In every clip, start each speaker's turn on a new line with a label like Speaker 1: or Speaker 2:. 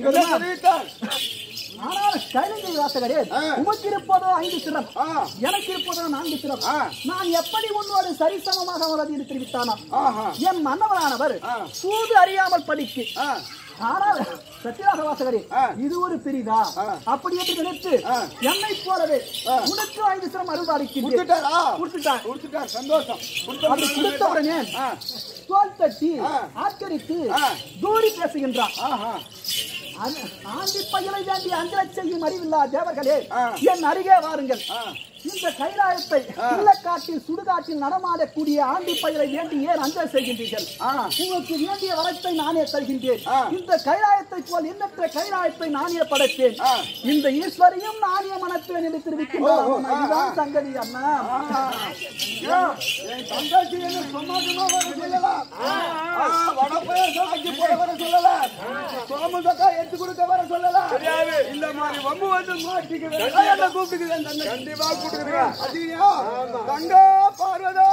Speaker 1: என்ன தெரிவித்தார்
Speaker 2: ஆனால் கைலங்கை வாசகரே
Speaker 1: ஆ.
Speaker 2: உமக்கு இருப்பதோ ஐந்து சிரம்
Speaker 1: ஆ,
Speaker 2: எனக்கு இருப்பதோ நான்கு சிரம்
Speaker 1: ஆ.
Speaker 2: நான் எப்படி உன்னோடு சரிசமமாக உள்ளது என்று தெரிவித்தானா
Speaker 1: ஆஹா,
Speaker 2: என் மன்னவரானவர்
Speaker 1: ஆ.
Speaker 2: சூது அறியாமல் படிக்கு
Speaker 1: ஆ,
Speaker 2: ஆனால் சத்யராக வாசகரே
Speaker 1: ஆ.
Speaker 2: இது ஒரு பிரிதா
Speaker 1: ஆ.
Speaker 2: அப்படி என்று நினைத்து
Speaker 1: ஆ.
Speaker 2: என்னை போலவே
Speaker 1: ஆ.
Speaker 2: உனக்கு ஐந்து சிரம் அருள் அளிக்கின்றேன்
Speaker 1: கொடுத்துட்டாரா
Speaker 2: கொடுத்துட்டார்
Speaker 1: கொடுத்துட்டார் சந்தோஷம்
Speaker 2: அப்படி கொடுத்த உடனே
Speaker 1: ஆ,
Speaker 2: தோல் தட்டி
Speaker 1: ஆ.
Speaker 2: ஆச்சரித்து
Speaker 1: ஆ.
Speaker 2: தூரி பேசுகின்றான்
Speaker 1: ஆஹா,
Speaker 2: அந்த ஆண்டி பையனை வேண்டி அஞ்சலச் செய்யும் அறிவில்லா தேவர்களே
Speaker 1: ஆ.
Speaker 2: என் அருகே வாருங்கள்
Speaker 1: ஆ,
Speaker 2: இந்த கைலாயத்தை
Speaker 1: ஆ.
Speaker 2: இல்லக்காட்டில் சுடுகாட்டில் நடமாடக்கூடிய ஆண்டி பையனை வேண்டி ஏன் அஞ்சல் செய்கின்றீர்கள்
Speaker 1: ஆ,
Speaker 2: உங்களுக்கு வேண்டிய வரத்தை நானே தருகின்றேன்
Speaker 1: ஆ.
Speaker 2: இந்த கைலாயத்தை போல் எண்ணற்ற கைலாயத்தை நானே படைத்தேன்
Speaker 1: ஆ.
Speaker 2: இந்த ஈஸ்வரையும் நானே மணப்பேன் என்று தெரிவிக்கின்றார்
Speaker 1: ஓ, ஓ,
Speaker 2: அண்ணா.
Speaker 1: ஆ,
Speaker 2: இதுதான்
Speaker 1: ஆ.
Speaker 2: சங்கதி அண்ணா
Speaker 1: ஆஹா. ஐயா, என் தங்கச்சி என்ன சும்மா சும்மா வர சொல்லலாம். ஆ, வடபயசாக்கி போட வர சொல்லலாம். சோமுதக்கா எடுத்து கொடுக்க வர சொல்லலாம். இந்த மாதிரி வம்பு வந்து மாட்டிக்குது. அதான் என்ன கூப்பிட்டுக்குது என் தங்கச்சி. அதிகா, தங்கா பார்வதா.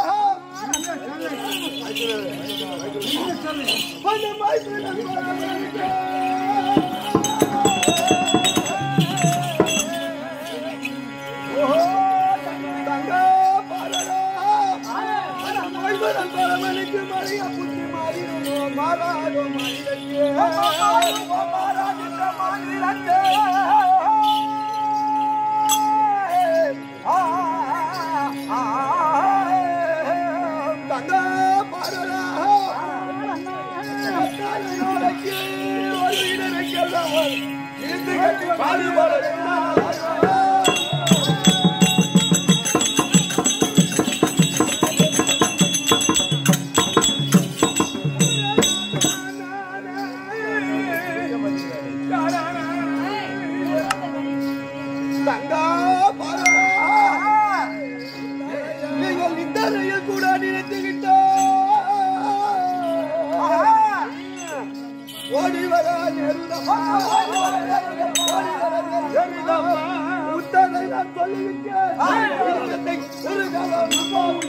Speaker 1: கொஞ்சம் மாய்த்து நண்பர்களே. ஓஹோ, தங்கா பார்வதா. மைவரன் பரமனுக்கு மறிய புத்தி மாறிடுமோ, மாறாதோ மாறிடத்தே. மாறாதிட்ட மாறிடத்தே. ஆ, ஆ, தங்கா பார்வதா. கத்தாழையோரைக்கு ஒரு வீரனுக்கெல்லாம் இருந்து கட்டி பாடுபட வேண்டாம். தங்கா பாரா நீங்கள் இத்தனையில் கூட நினைத்துக்கிட்டோ ஓடி வர நெருடமா உத்தனை நான் சொல்லிவிட்டேன் ஒரு காலம்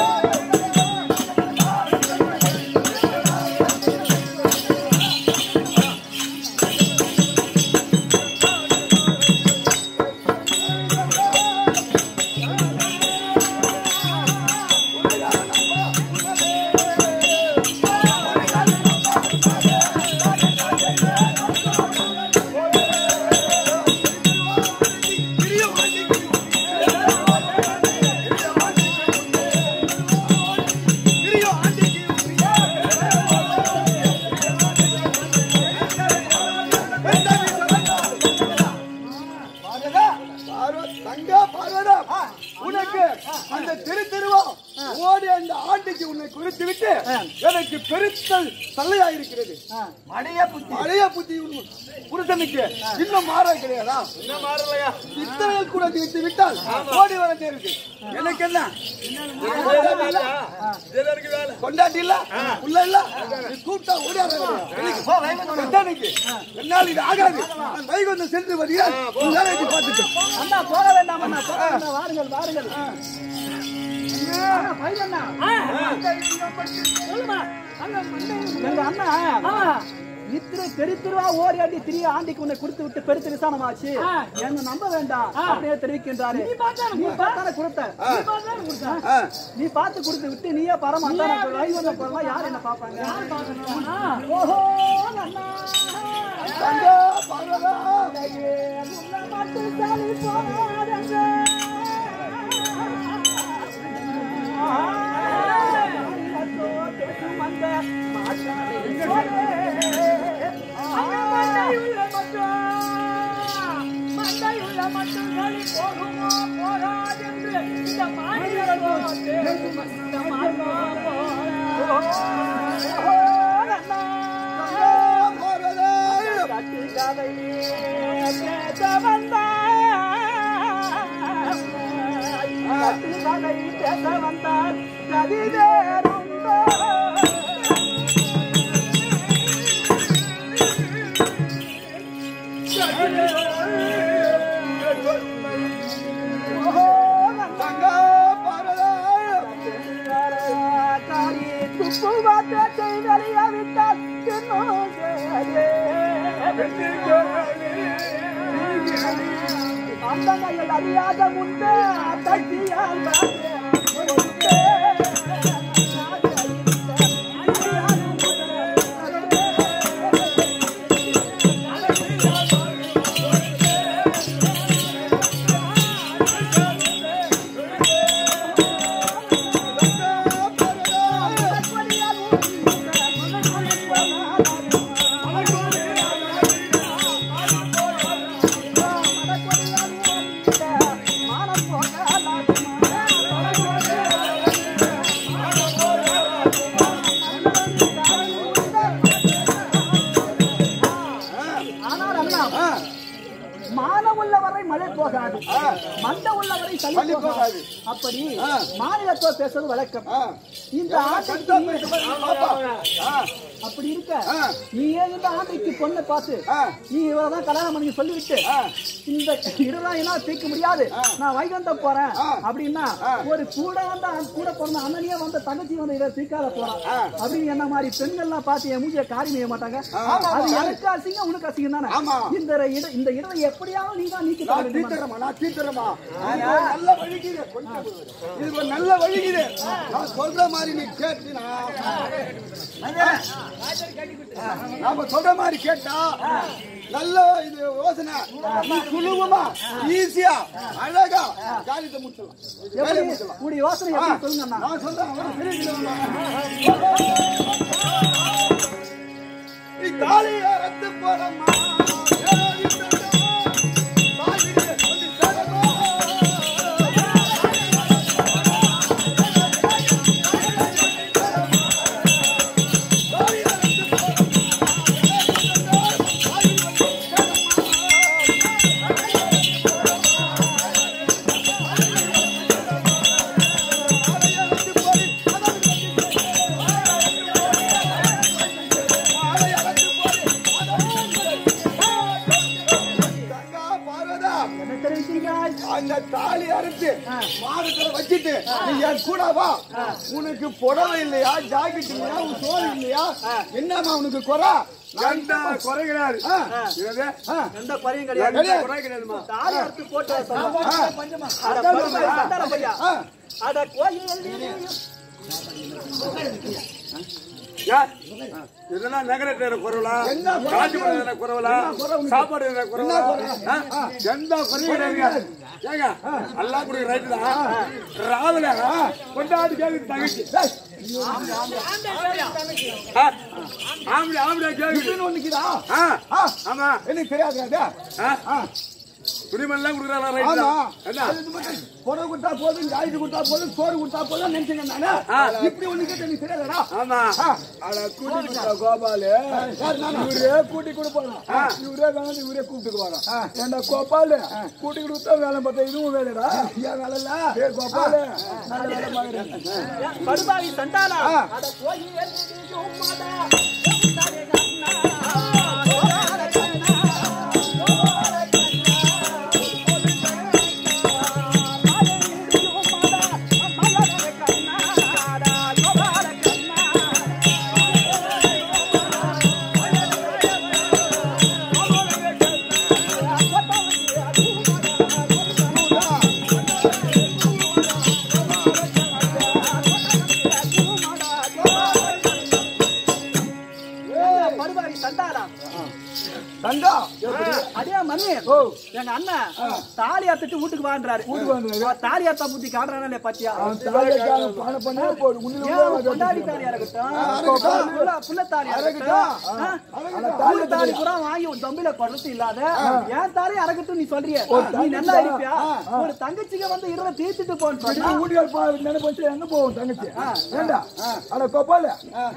Speaker 1: பார்வதா, பார்வ- தங்கா பார்வதா, உனக்கு அந்த திரு திருவா ஓடி அந்த ஆண்டுக்கு உன்னை குறித்து விட்டு எனக்கு பெருத்தல் தலையா இருக்கிறது
Speaker 2: மடைய புத்தி
Speaker 1: பழைய புத்தி உன் புருஷனுக்கு இன்னும் மாற கிடையாதா இத்தனையில் கூட தீர்த்து விட்டால் ஓடி வர இருக்கு எனக்கு என்ன கொண்டாட்டி இல்ல? கொண்டாட்டி இல்ல உள்ள இல்ல நீ கூப்பிட்டா ஓடியாத கொண்டாட்டிக்கு என்னால் இது ஆகாது நான் வைகுந்தம் சென்று வருகிறேன் உன் வேலைக்கு பார்த்துட்டு
Speaker 2: அண்ணா போக வேண்டாம் அண்ணா போக வேண்டாம் வாருங்கள் வாருங்கள் அண்ணா, பையண்ணா. எங்க அண்ணா இத்தனை தெரு தெருவா ஓடி ஆடி திரிய ஆண்டிக்கு உன்னை கொடுத்து விட்டு பெருத்து விசானமாச்சு என்ன நம்ப வேண்டாம் அப்படியே தெரிவிக்கின்றாரு நீ பார்த்தானே கொடுத்த
Speaker 1: ஆ.
Speaker 2: நீ பார்த்து கொடுத்து விட்டு நீயே பரமாட்டா வைகுண்ட போறலாம் யார் என்ன பாப்பாங்க ஓஹோ அண்ணா
Speaker 1: தங்கா பார்வதா,
Speaker 2: உள்ள மட்டும் சாலி போனாதங்க
Speaker 1: தங்கா பார்வதா.
Speaker 2: பேச வந்தார் நதி வேறுண்டோ
Speaker 1: தங்கா பார்வதா.
Speaker 2: துப்பு வார்த்தை வெளியாவிட்டால் அந்தங்கள் அறியாத முன்னே தட்டியால் ஆனால் அண்ணா
Speaker 1: ஆ,
Speaker 2: மானம் உள்ளவரை மழை போகாது
Speaker 1: ஆ.
Speaker 2: மண்ட உள்ளவரை
Speaker 1: சளி
Speaker 2: சளி
Speaker 1: போகாது.
Speaker 2: போகாது அப்படி
Speaker 1: ஆ.
Speaker 2: மாநிலத்தோ பேசுறது வழக்கம்
Speaker 1: ஆ.
Speaker 2: இந்த
Speaker 1: கரெக்டா
Speaker 2: ஆண்டைக்கு
Speaker 1: பேச பாரு, பாப்பா. ஆ,
Speaker 2: அப்படி இருக்க
Speaker 1: ஆ.
Speaker 2: நீ ஏன் இந்த ஆண்டைக்கு பொண்ணை பார்த்து
Speaker 1: ஆ.
Speaker 2: நீ இவதான் கல்யாணம் பண்ணி சொல்லிவிட்டு
Speaker 1: ஆ.
Speaker 2: இந்த இருதாயினா தீர்க்க முடியாது நான் வைகுண்டம் போறேன்
Speaker 1: ஆ.
Speaker 2: அப்படின்னா
Speaker 1: ஆ.
Speaker 2: ஒரு கூட வந்த அண்ணன் கூட பிறந்த அண்ணனே வந்த தங்கச்சி வந்து இதை தீர்க்காத போறான்
Speaker 1: ஆ.
Speaker 2: அப்படின்னு என்ன மாதிரி பெண்கள்லாம் பார்த்து என் மூஞ்சிய காரியம் செய்ய மாட்டாங்க
Speaker 1: ஆமா,
Speaker 2: அது
Speaker 1: ஆமா.
Speaker 2: எனக்கு அசிங்கம் உனக்கு அசிங்கம் தானே
Speaker 1: ஆமா.
Speaker 2: இந்த இட- இந்த இடத்தை எப்படியாவது நீ தான் நீக்கி தர
Speaker 1: நான்
Speaker 2: வேண்டும்
Speaker 1: தீர்த்தரமா, நான் தீர்த்தரமா. இது ஒரு நல்ல வழிக்குது, கொஞ்சம் இது ஒரு நல்ல வழிக்குது. நான் சொல்ற மாதிரி நீ கேட்டினா, நாம சொல்ற மாதிரி கேட்டா நல்ல இது யோசனை நீ சுலபமா ஈஸியா அழகா காரியத்தை முடிச்சிடலாம் வேலையை
Speaker 2: எப்படி
Speaker 1: முடிச்சிடலாம்
Speaker 2: உங்களுடைய யோசனை எப்படி சொல்லுங்க அண்ணா
Speaker 1: நான் சொல்றேன் அவன் தெரியுதுல்ல. நீ தாலியை அறுத்து போறம்மா. ஏறி போறம்மா. தாலியை சொல்லி தரமா. தாலியை அறுத்து தங்கா பார்வதா
Speaker 2: என்ன தெரிவிக்கிறீர்கள்
Speaker 1: அந்த தாலி அறுத்து மாதத்துல வச்சுட்டு நீ என் கூட வா உனக்கு புடவை இல்லையா ஜாக்கெட் இல்லையா உன் சோறு இல்லையா என்னம்மா உனக்கு குறை
Speaker 3: எந்த குறை கிடையாது
Speaker 1: ஆ,
Speaker 3: என்னது?
Speaker 2: எந்த குறையும்
Speaker 3: எந்த
Speaker 2: கிடையாது
Speaker 3: குறை கிடையாதுமா
Speaker 2: தாலி அறுத்து போட்டு சொல்லுங்க.
Speaker 1: ஆ,
Speaker 2: அட பரவாயில்லை, சந்தான பையா.
Speaker 1: ஆ,
Speaker 2: அட கோயில்
Speaker 3: யார்? இதெல்லாம் நகரத்துல குறவலா
Speaker 1: என்ன குறை?
Speaker 3: காஞ்சிபுரம் குறவலா சாப்பாடு என்ன குறவலா ஆ? எந்த குறையும் கிடையாது ஏங்க எல்லாம் கூட ரைட்டு தான் ராவில கொண்டாடி கேக்குது தங்கச்சி ஆ? ஆம்பளை ஆம்பளை கேக்குது
Speaker 1: இப்படின்னு ஒண்ணு இருக்குதா?
Speaker 3: ஆ
Speaker 1: ஆ,
Speaker 3: ஆமா
Speaker 1: எனக்கு தெரியாது அது.
Speaker 3: ஆ
Speaker 1: ஆ,
Speaker 3: துணிமணிலாம் கொடுக்குறாங்களா ரைட்டு
Speaker 1: ஆமா.
Speaker 3: தான் என்ன
Speaker 1: அது இது மட்டும் புடவை கொடுத்தா போதும் ஜாக்கெட் கொடுத்தா போதும் சோறு கொடுத்தா போதும் நினைச்சீங்க நானு.
Speaker 3: ஆ.
Speaker 1: இப்படி ஒண்ணு கேட்டு எனக்கு தெரியாதடா
Speaker 3: ஆமா
Speaker 1: ஆ,
Speaker 3: அட கூட்டி கொடுத்தா கோபாலு
Speaker 1: யார் நானா?
Speaker 3: இவரே கூட்டி கொடுப்பாங்க இவரே வேணும் இவரே கூப்பிட்டு வரோம் ஏண்டா கோபாலு கூட்டி கொடுத்தா வேலை பார்த்தா இதுவும் வேலைடா
Speaker 1: ஏன் வேலை இல்ல?
Speaker 3: ஏ கோபாலு நல்ல வேலை பாக்குறேன்
Speaker 2: படுபாவி சண்டாளா
Speaker 1: ஆ.
Speaker 2: அட கோயில் மாதா எம்தாரே கண்ணா கோபால கண்ணா கோபால கண்ணா படுபாவி சண்டாளா
Speaker 1: தங்கா
Speaker 2: அதே மணி எங்க அண்ணன் தாலி அத்துட்டு வீட்டுக்கு வான்றாரு அவன் தாலி அத்தா புத்தி காட்டுறானே பாத்தியா
Speaker 3: பணம் பண்ணே போடு முன்னில
Speaker 2: ஏன் அவன் பொண்டாட்டி தாலியா இருக்கட்டும் புள்ள- புள்ள தாலியா இருக்கட்டும் ஆ? புள்ள தாலி பூரா வாங்கி ஒரு தம்பில கொடுத்து இல்லாத ஏன் தாலி அறக்கட்டும் நீ சொல்றிய நீ நல்லா இருப்பியா ஒரு தங்கச்சிக்கு வந்து இருவ தீர்த்துட்டு போன்னு சொன்னா
Speaker 3: வீட்டுக்கார நினைப்பு எங்க போவோம் தங்கச்சி ஏண்டா அட கோபாலு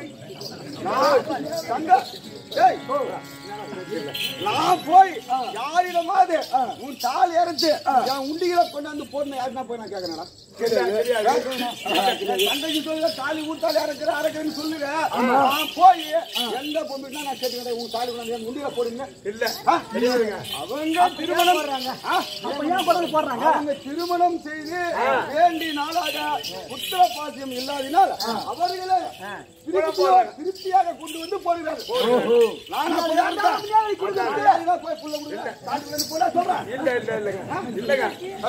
Speaker 1: தங்கா ஏய், நான் போய் யாரிடமாவது உன் தாலி அறுத்து என் உண்டிகளை கொண்டாந்து போடணும் யாருன்னா போய் நான் கேட்கறேன்டா தந்தைக்கு சொல்லுங்க தாலி ஊத்தாலி அரைக்கிற அரைக்கிறேன்னு சொல்லுங்க நான் போய் எந்த பொண்ணுன்னா நான் கேட்டுக்கிறேன் உன் தாலி கொண்டாந்து என் முண்டியில போடுங்க
Speaker 3: இல்ல
Speaker 1: ஆ? அவங்க திருமணம் ஆ?
Speaker 2: அப்ப ஏன் படம் போடுறாங்க
Speaker 1: அவங்க திருமணம் செய்து வேண்டி நாளாக புத்திர பாசியம் இல்லாததினால் அவர்களே திருப்தியாக திருப்தியாக கொண்டு வந்து போடுகிறார்கள் நாங்க போய் அந்த அதுதான் போய் புள்ள கொடுங்க. தாலி கொண்டு போடா சொல்றேன்.
Speaker 3: இல்ல இல்ல இல்லங்க இல்லங்க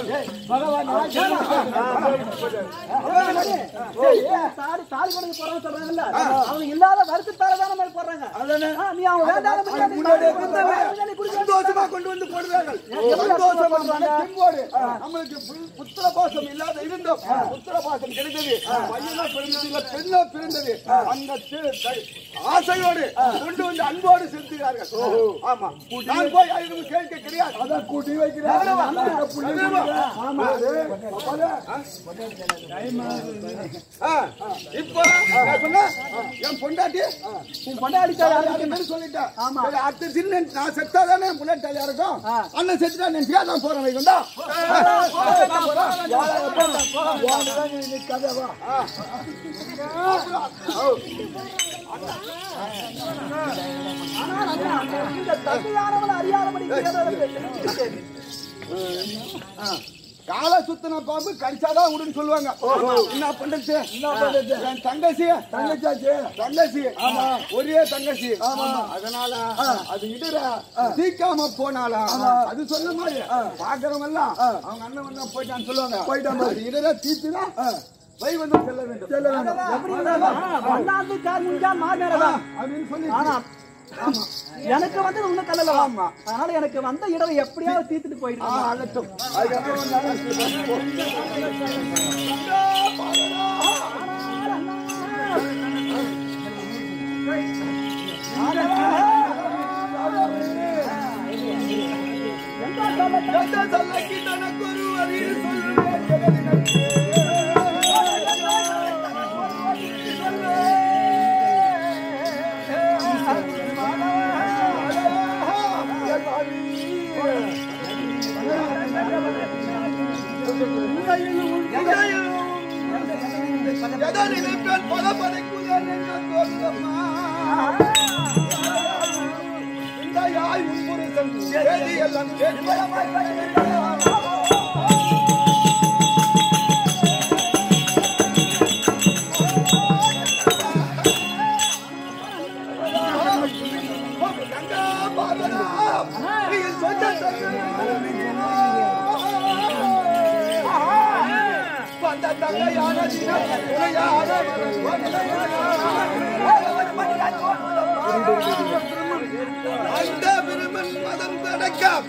Speaker 2: தாலி தாலி கொடுத்து போறாங்க சொல்றாங்கல்ல அவங்க இல்லாத வருத்தத்தால தானே மாதிரி போடுறாங்க ஆ, நீ அவங்க வேண்டாத பத்தி நீ
Speaker 1: முன்னாடியே
Speaker 2: தாலி
Speaker 1: கொடுத்தவன்
Speaker 2: கொடுத்தா நீ குடிக்க
Speaker 1: சந்தோஷமா கொண்டு வந்து போடுறார்கள் சந்தோஷமா மன தெம்போடு நம்மளுக்கு புல்- புத்திர பாசம் இல்லாத இருந்தோம் புத்திர பாசம் கிடைத்தது பையனா பிறந்தது இல்ல பெண்ணா பிறந்தது அந்த தி- தை- ஆசையோடு கொண்டு வந்து அன்போடு செலுத்துகிறார்கள் ஆமா நான் போய் ஐநூறு கேட்க கிடையாது அதான் கூட்டி வைக்கிறேன் இப்போ நான் சொன்னேன், என் பொண்டாட்டி
Speaker 2: உன் பொண்டாடிக்கா
Speaker 1: அது மாதிரி சொல்லிட்டேன். சரி, அடுத்த சின்ன நான் செத்தாதானே என் புள்ள தலையா இருக்கும். அண்ணன் செத்துட்டா நீ பேதான் போறேன் வைகுண்டா.
Speaker 2: இந்த தகுதியானவன் அறியாதபடி
Speaker 1: காலை சுத்தின பாம்பு கடிச்சாதான் விடுன்னு சொல்லுவாங்க என்ன பண்றது என் தங்கச்சி தங்கச்சாச்சு தங்கச்சி ஆமா ஒரே தங்கச்சி ஆமா அதனால அது இடற தீக்காம போனாலா அது சொல்ல மாதிரி பாக்குறவங்க எல்லாம் அவங்க அண்ணன் வந்தா போயிட்டான்னு சொல்லுவாங்க போயிட்டாங்க அது இடற தீச்சுனா வை வந்து செல்ல வேண்டும் செல்ல வேண்டும்
Speaker 2: எப்படி இருந்தாலும் ஒன்னாந்து கால் முடிஞ்சா மாறினதான்
Speaker 1: அப்படின்னு சொல்லி
Speaker 2: ஆனா ஆமா. எனக்கு வந்து உன்ன கல்லல ஆமா அதனால எனக்கு வந்த இடவை எப்படியாவது தீர்த்துட்டு
Speaker 1: ஆ,
Speaker 2: போயிட்டு
Speaker 1: ஆகட்டும் அதுக்கப்புறம் வந்தாலும் அந்த விருமன் மதம் தடக்கம்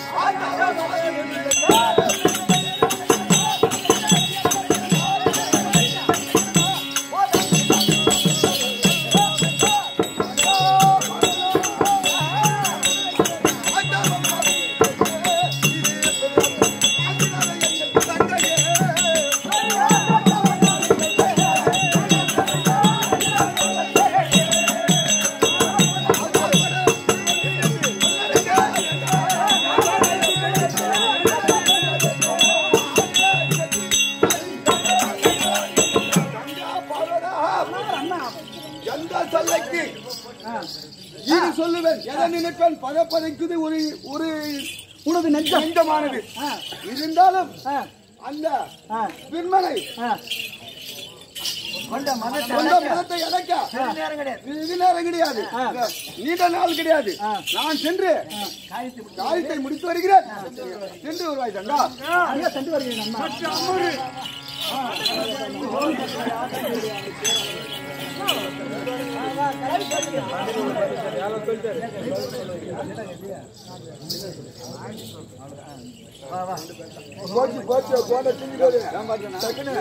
Speaker 1: எந்த சொல்லைக்கு இது சொல்லுவேன் எதை நினைப்பேன் பத பதைக்குது ஒரு ஒரு
Speaker 2: உனது நெஞ்சம்
Speaker 1: நெஞ்சமானது இருந்தாலும்
Speaker 2: ஆ,
Speaker 1: அந்த
Speaker 2: ஆ,
Speaker 1: விண்மனை
Speaker 2: ஆ. கொண்ட மதத்தை
Speaker 1: சொந்த மதத்தை அடைக்க இது நேரம் கிடையாது நீண்ட நாள் கிடையாது நான் சென்று காரியத்தை முடித்து வருகிறேன் சென்று வருவாய் தங்கா
Speaker 2: அங்கே சென்று வருகிறேன் அம்மா
Speaker 1: போச்சு போச்சு போன திங்கிட்டு டக்குனு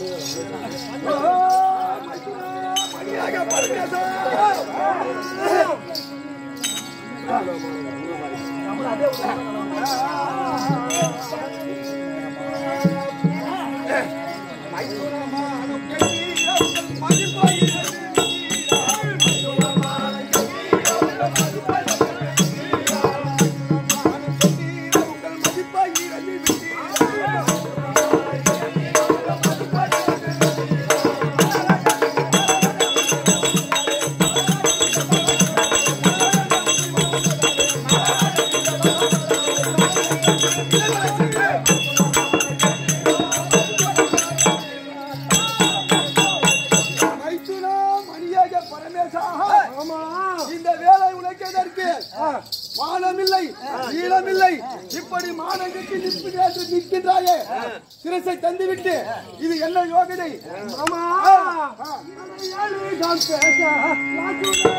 Speaker 1: மணியாக பரமேசா மதிப்பாய் விட்டு இது என்ன யோகனை
Speaker 3: ஆமா ஏழுதான் பேச ராஜுவே.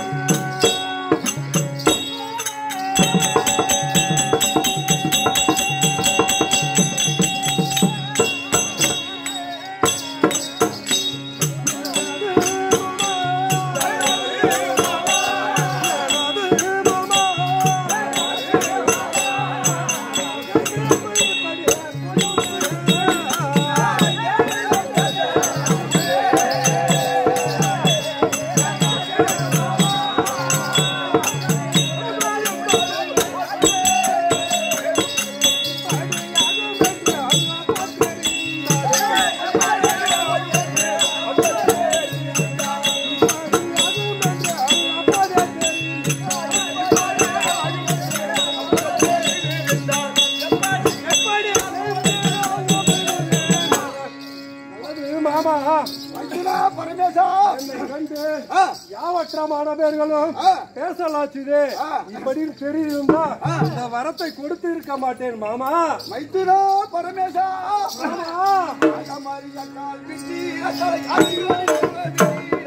Speaker 3: நல்லது மாமா
Speaker 1: அர்ஜுனா பரமேசா
Speaker 3: என்னை கண்டு
Speaker 1: ஆ,
Speaker 3: யாவற்றமான பேர்களும்
Speaker 1: ஆ.
Speaker 3: பேசலாச்சுதே
Speaker 1: ஆ.
Speaker 3: இப்படி தெரியுமா இந்த வரத்தை கொடுத்து இருக்க மாட்டேன் மாமா
Speaker 1: மைத்துனா பரமேசா
Speaker 3: மாமா
Speaker 1: அகமறிய கால் விட்டி அசலை அறிவது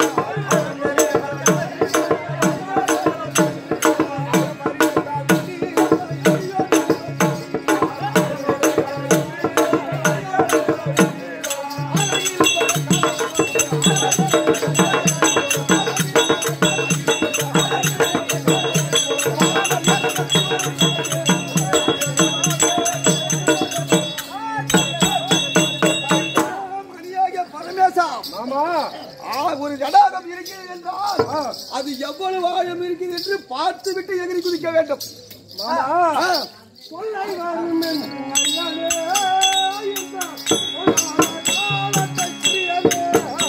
Speaker 1: மணியாக பரமேசா
Speaker 3: மாமா
Speaker 1: ஆ, ஒரு ஜடாகம் இருக்கிறது என்றால் அது எவ்வளவு ஆழம் இருக்கிறது என்று பார்த்து விட்டு எகிரி குதிக்க வேண்டும்
Speaker 3: மாமா
Speaker 1: ஆ,
Speaker 3: சொல்லை வரும் என்று அறியாதே, இந்த பொல்லாத காலத்தைச் சிறியதே.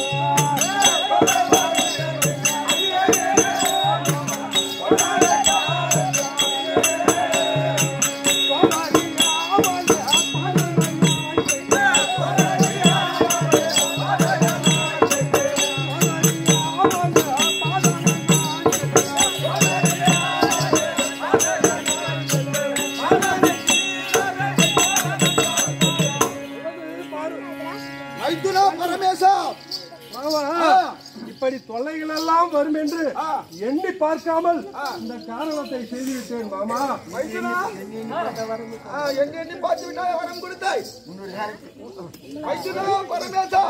Speaker 1: மைத்துனா பரமேசா
Speaker 3: மாமா
Speaker 1: ஆ.
Speaker 3: இப்படி தொல்லைகள் எல்லாம் வரும் என்று
Speaker 1: ஆ.
Speaker 3: எண்ணி பார்க்காமல் இந்த காரணத்தை செய்துவிட்டேன் மாமா
Speaker 1: மைத்துனா ஆ, எண்ணி எண்ணி பார்த்து விட்டாய் வரம் கொடுத்தாய் மைத்துனா பரமேசா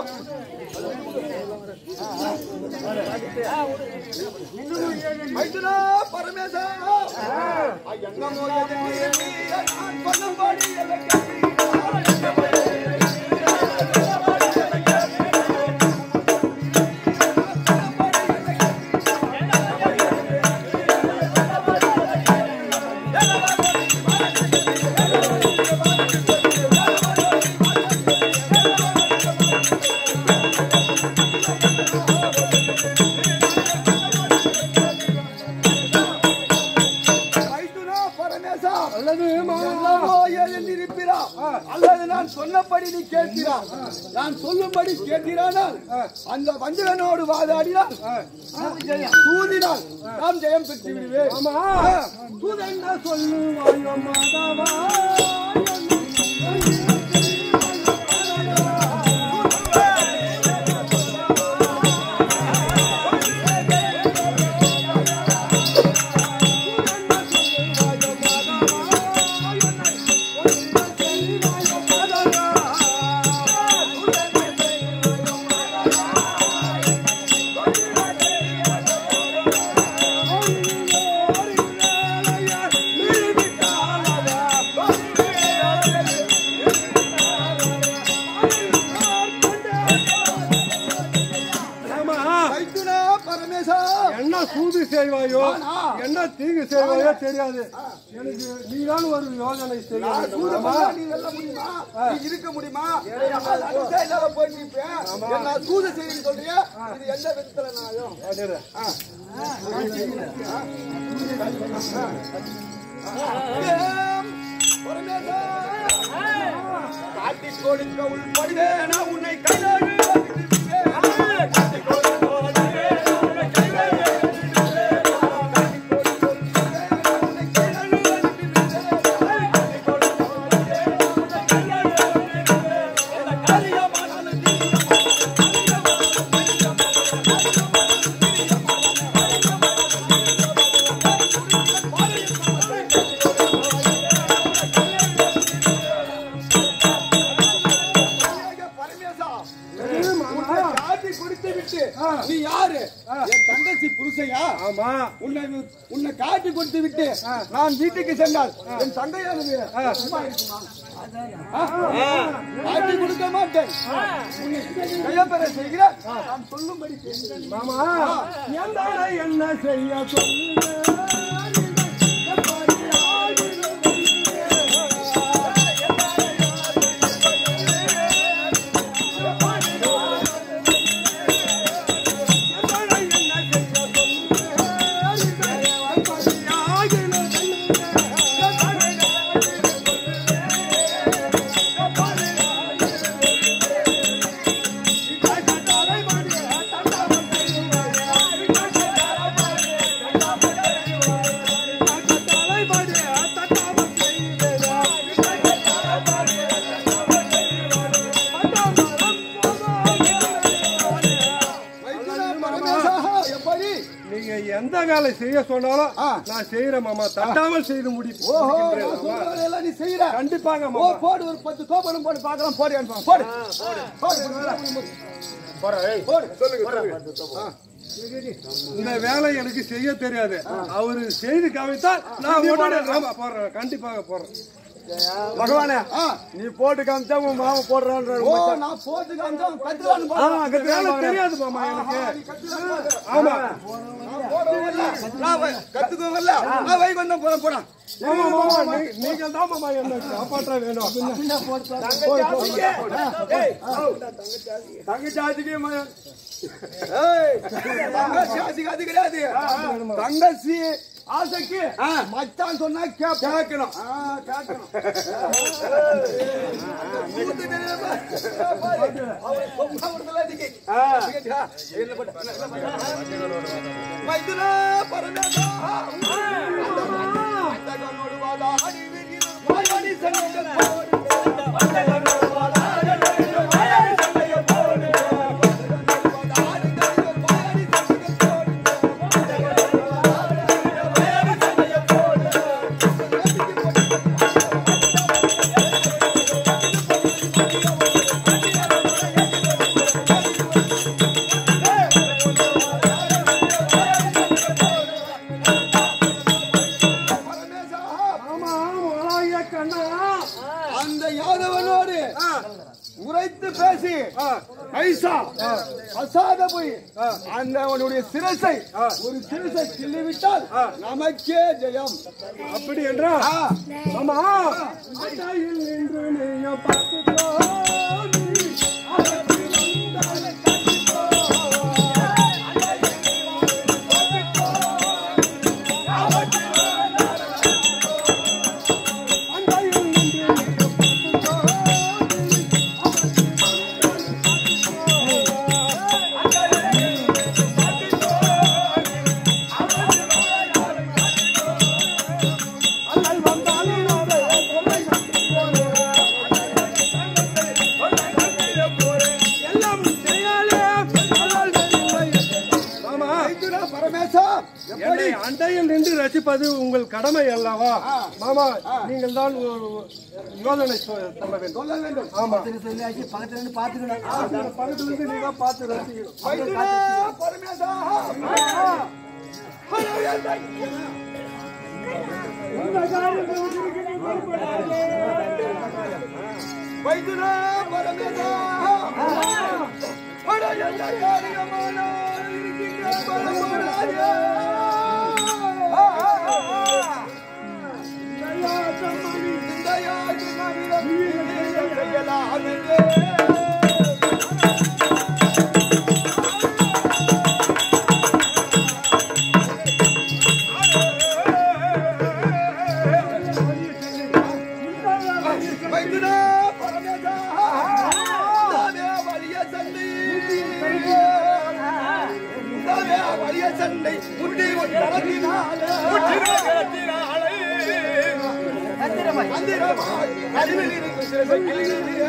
Speaker 1: மைத்துனா பரமேசா ஆ, எங்கமோ எதுக்கு எண்ணி நான் பண்ணும்படி எனக்கு மைத்துனா பரமேசா
Speaker 3: அல்லது மாமா
Speaker 1: என்னவோ எழுந்திருப்பிரா அல்லது நான் சொன்னபடி நீ கேட்கிறா நான் சொல்லும்படி கேட்கிறானால் அந்த வஞ்சகனோடு வாதாடினால் தூதினால் நாம் ஜெயம் பெற்று விடுவேன்
Speaker 3: மாமா தூதென்ன சொல்லுவாயோ மாதவா மாமா
Speaker 1: மைத்துனா பரமேசா
Speaker 3: என்ன சூது செய்வாயோ
Speaker 1: ஆனா.
Speaker 3: என்ன தீங்கு செய்வாயோ தெரியாது எனக்கு நீதான் ஒரு யோசனை செய்ய
Speaker 1: நான்
Speaker 3: வேண்டும்.
Speaker 1: சூத
Speaker 3: மாமா.
Speaker 1: பண்ணா நீ வெல்ல முடியுமா நீ இருக்க முடியுமா நான் அடிச்சா இல்லாத போய் நிற்பேன் என்ன நான் சூத செய்யணும்னு சொல்றியா இது எந்த விதத்துல நாயும்
Speaker 3: அடடே.
Speaker 1: காட்டிக் கொடுக்க உள்படுவேனா உன்னை கைதாடு
Speaker 2: காலி
Speaker 1: கொடுத்து விட்டு நீ யாரு என் தங்கச்சி புருஷையா
Speaker 3: ஆமா
Speaker 1: உன்னை உன்னை காட்டி கொடுத்து விட்டு நான் வீட்டுக்கு சென்றால் என் தங்கையானது சும்மா இருக்குமா ஆ? காட்டி கொடுக்க மாட்டேன் உன்னை கையப்பெற செய்கிறேன் நான் சொல்லும்படி கேட்கிறேன்.
Speaker 3: மாமா எந்த என்ன செய்ய சொல்லுங்க
Speaker 1: வைத்தியரா பரமேசா, எப்படி
Speaker 3: நீங்க எந்த வேலை செய்ய சொன்னாலும்
Speaker 1: ஆ.
Speaker 3: நான் செய்யறேன் மாமா தட்டாமல் செய்து முடி
Speaker 1: ஓஹோ
Speaker 3: முடிக்கின்றேன்
Speaker 1: நான்
Speaker 3: மாமா.
Speaker 1: சொல்ற வேலையெல்லாம் நீ செய்யற
Speaker 3: கண்டிப்பாக
Speaker 1: ஓ
Speaker 3: மாமா
Speaker 1: போடு ஒரு பத்து கோபனம் போடு பார்க்கலாம் போடு அனுப்பலாம் போடு போடு போடு சொல்லுங்க
Speaker 3: இந்த வேலை எனக்கு செய்ய தெரியாது அவரு செய்து காமித்தால் நான் உடனே ஆமா போடுறேன் கண்டிப்பாக போடுறேன்
Speaker 4: பகவானே
Speaker 1: ஆ
Speaker 4: நீ போட்டு காமிச்சா உன் மாமா போடுறான்ற
Speaker 1: ஓ நான் போட்டு காமிச்சா கத்துறான்னு பாரு.
Speaker 3: இந்த வேலை தெரியாது மாமா எனக்கு
Speaker 1: நீ கத்துறான்னு பாரு.
Speaker 3: ஆமா
Speaker 1: நான் போடுவேன்ல, நான் வை- கத்துக்குவேன்ல, நான் வைக்கு வந்தா போறேன், போறேன்.
Speaker 3: ஆமா மாமா நீ- நீங்கள் தான் மாமா என்ன காப்பாற்ற வேணும்
Speaker 4: தங்கச்சாச்சிக்கு
Speaker 1: ஏய், தங்கச்சி ஆசைக்கு அது கிடையாது. தங்கச்சி ஆசைக்கு மச்சான் சொன்னா கேப்ப-
Speaker 4: கேட்கணும்
Speaker 1: ஆ, கேட்கணும். மூத்து தெரியாம, பாரு, அவளை சொன்னா விடுதலை அடிக்கி. கேட்டியா? என்ன பண்ண? என்ன பண்ண? மைதுனா பரமேசா. அந்தகனோடு வாழாடி விரியும் வாயாடி சங்கங்கள் போடு. அந்தகனோடு வாழாடி விரியும் வாயாடி சங்கங்கள் போடு. அந்தகனோடு வாழாடி விரியும் வாயாடி சங்கங்கள் போடு. அந்தகனோடு வாழாடி விரியும் வாயாடி சங்கங்கள் போடு. பரமேசா
Speaker 3: ஆமா மலாய கண்ணா
Speaker 1: அந்த யாதவனோடு உரைத்து பேசி ஐசா அசாத போய் அந்த அவனுடைய சிரசை ஒரு சிரசை கிள்ளிவிட்டால் நமக்கே ஜெயம்
Speaker 3: அப்படி என்றால்
Speaker 1: ஆ,
Speaker 3: ஆமா அட்டையில் நின்று நீயும் பார்த்துக்கோ நீ அதற்கு வந்தால் கட்டிக்கோ. அட்டையில் நின்று நீயும் பார்த்துக்கோ நீ அல்லல் வந்தாலும் அதை கொலை எல்லாம் செய்யாலே அல்லல் இல்லை. மாமா
Speaker 1: வைத்துடா பரமேசா எப்படி
Speaker 3: என்னை அண்டையில் நின்று ரசிப்பது உங்கள் கடமை அல்லவா மாமா நீங்கள் தான் ஒரு யோசனை சொ- சொல்ல வேண்டும்
Speaker 1: சொல்ல வேண்டும்
Speaker 3: ஆமா
Speaker 2: பக்கத்துல இருந்து பாத்துக்கணும்
Speaker 3: அந்த பக்கத்துல இருந்து நீங்க பார்த்து ரசிக்கணும்
Speaker 1: வைத்துடா பரமேசா வைத்துடா பரமேசா அட எந்த காரியமானால் இருக்கின்ற பரமராஜா. இந்த யாரு மனிதன் நீங்க செய்யலாம் என்றே. வைத்துடா பரமேசா தானே வலிய சண்டை தானே வலிய சண்டை முட்டி முட்டினாலே மந்திரமாய் அறிவில் இருக்கும் சிறசை கிளியே.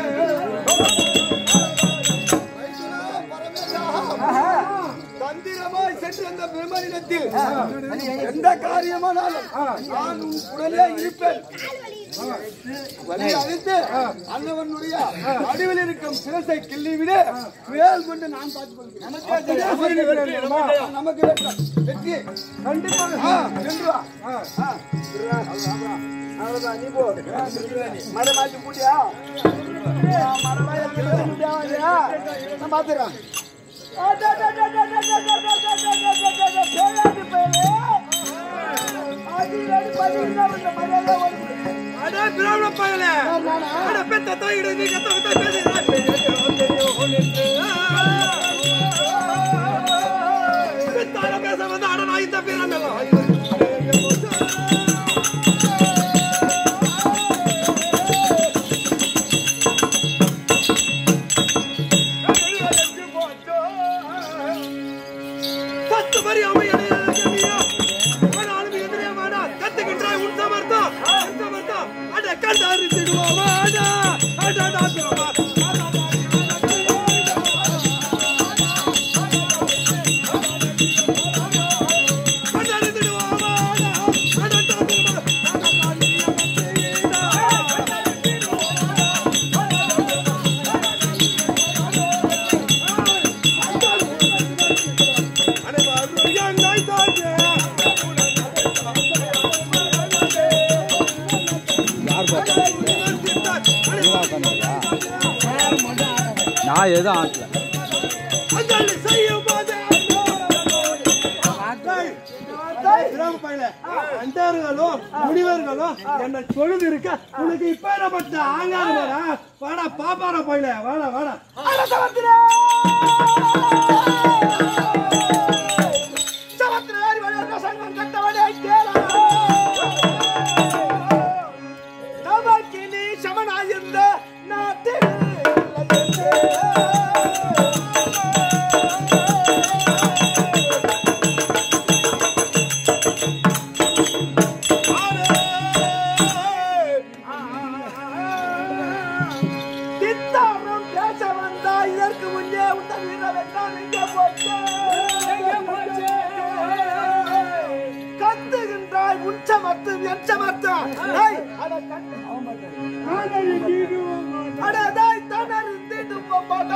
Speaker 1: வைத்துடா பரமேசா தந்திரமாய் சென்று அந்த பிரம்மனிடத்தில் எந்த காரியமானாலும் நான் உன் உடனே இருப்பேன் வழி அழைத்து அண்ணவனுடைய வடிவில் இருக்கும் சிரசை கிள்ளி விடு வேல் கொண்டு நான் பார்த்துக் கொள்கிறேன் நமக்கு வெற்றி. நமக்கு வெற்றி. வெற்றி கண்டிப்பாக ஆ, வென்று வா. ஆ. அவ்வளவுதான், நீ போ. மடை மாத்தி போட்டியா? ஆ, மடை மாத்தி போட்டியா, இல்லையா? நான் பாத்துறேன்
Speaker 3: அடே பிராமண பயலே அட பெத்த தாயிடு நீ கத்த கத்த பேசுகிறாய் பித்தார பேச வந்த அட நான் இந்த பிராமண பத்து மணி அமையடையா ஆனாலும் எதிரே வாடா கத்துக்கின்றாய் உன் சமர்த்தம் உன் சமர்த்தம் அட கண்டாரி திடுவா வாடா அடடா பிரமா கண்டாரி திடுவா வாடா அடடா பிரமா அனைவரும் என்னை தாங்க
Speaker 5: நான் எதுவும் ஆட்டல
Speaker 3: அஞ்சலி செய்யும் போது
Speaker 4: கிராம பையல அண்டார்களும் முனிவர்களும் என்ன சொல்லுது இருக்க உனக்கு இப்ப என்ன பட்ட ஆங்காது வாடா வாடா பாப்பாரா பையல வாடா வாடா
Speaker 1: தித்தாரம் பேச வந்தா இதற்கு முன்னே உந்த வீரவெல்லாம் எங்கே போச்சு கத்துகின்றாய் உச்சமத்து எச்சமத்து ஏய், அட கத்து. அட டேய், தணர்ந்திட்டு போப்பாடா.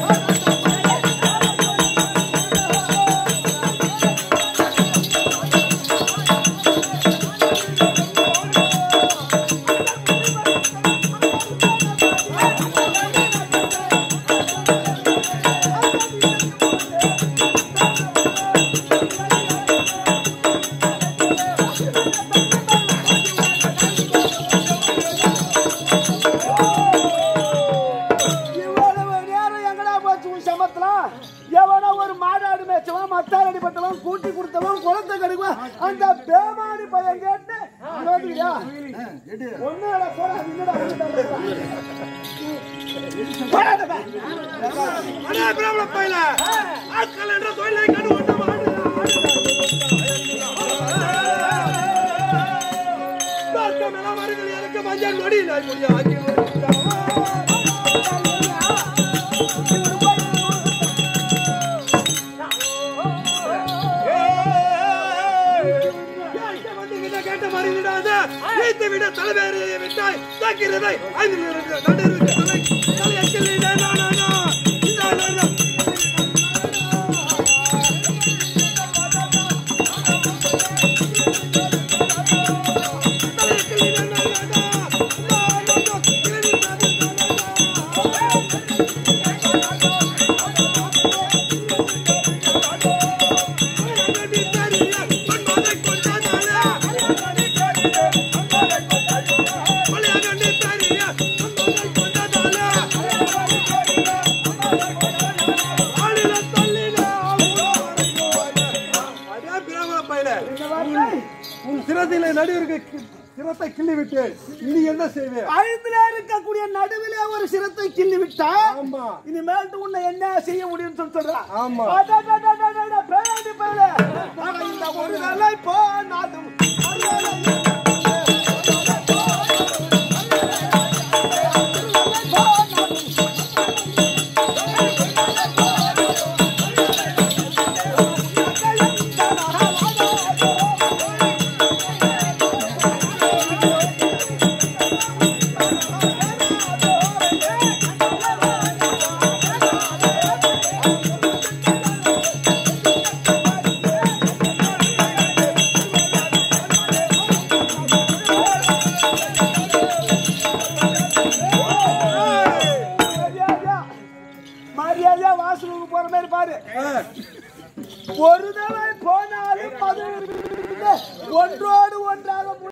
Speaker 1: இவ்வளவு நேரம் எங்கடா போச்சு உன் சமத்துல எவனோ ஒரு மாடாடு மேய்ச்சவன் மத்தார் அடிப்பட்டவன் கூட்டி கொடுத்தவன் குளத்தை கடுக்குவன் அந்த பேமாடி பையன் கேட்டு இங்க வந்துக்கிறியா? ஒண்ணு இல்லடா, போடா, நின்னுடா, நின்னுடா. போடா, இந்த பையன்.
Speaker 3: அடே பிராமண பயல ஆட்கள் என்ற தொழிலை கண்டு கொண்டு மருகள் எனக்கு மஞ்சள் நொடி நாய் முடிய ஆக்கி கேட்ட மறிவிடாத வைத்து விட தலைவேறியை விட்டாய் தாக்கிறதை ஐந்து நடுவில் தலை தலையக்கில் நானா இந்த
Speaker 4: உன் சிரத்திலே நடுவிற்கு சிரத்தை கிள்ளி விட்டு இனி என்ன செய்வேன்
Speaker 1: ஐந்துல இருக்கக்கூடிய நடுவிலே ஒரு சிரத்தை கிள்ளி விட்டா
Speaker 4: ஆமா
Speaker 1: இனிமேல் உன்னை என்ன செய்ய முடியும்னு சொல்லி சொல்றான்
Speaker 4: ஆமா.
Speaker 1: அடடடடடட, பேடி பயலே. ஆனா இந்த ஒரு வேலை போனாலும் மறுவேளை
Speaker 2: மரியாதையா வாசலுக்கு போற மாதிரி பாரு ஒரு தடவை போனாலும் பதினொன்று ஒன்றோடு ஒன்றாக